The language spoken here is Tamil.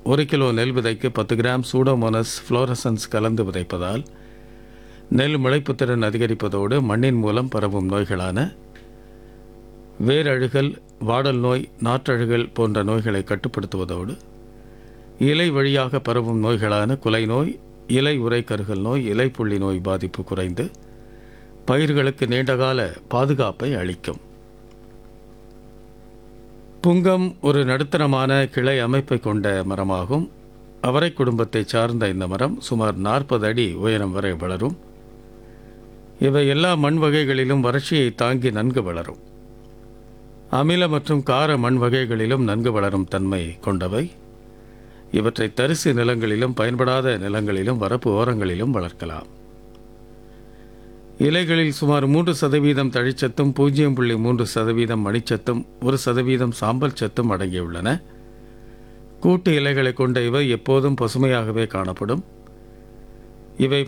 ஒரு கிலோ நெல் விதைக்கு பத்து கிராம் சூடோமோனஸ் ஃப்ளோரசன்ஸ் கலந்து விதைப்பதால் நெல் முளைப்புத்திறன் அதிகரிப்பதோடு மண்ணின் மூலம் பரவும் நோய்களான வேரழுகல் வாடல் நோய் நாற்றழுகல் போன்ற நோய்களை கட்டுப்படுத்துவதோடு இலை வழியாக பரவும் நோய்களான குலை நோய் இலை உறை கருகல் நோய் இலைப்புள்ளி நோய் பாதிப்பு குறைந்து பயிர்களுக்கு நீண்டகால பாதுகாப்பை அளிக்கும் புங்கம் ஒரு நடுத்தரமான கிளை அமைப்பை கொண்ட மரமாகும் அவரை குடும்பத்தை சார்ந்த இந்த மரம் சுமார் நாற்பது அடி உயரம் வரை வளரும் இவை எல்லா மண் வகைகளிலும் வறட்சியை தாங்கி நன்கு வளரும் அமில மற்றும் கார மண் வகைகளிலும் நன்கு வளரும் தன்மை கொண்டவை இவற்றை தரிசு நிலங்களிலும் பயன்படாத நிலங்களிலும் வரப்பு ஓரங்களிலும் வளர்க்கலாம் இலைகளில் சுமார் மூன்று சதவீதம் தழிச்சத்தும் பூஜ்ஜியம் புள்ளி மூன்று சதவீதம் மணிச்சத்தும் ஒரு சதவீதம் சாம்பல் சத்தும் அடங்கியுள்ளன கூட்டு இலைகளை கொண்ட இவை எப்போதும் பசுமையாகவே காணப்படும் இவை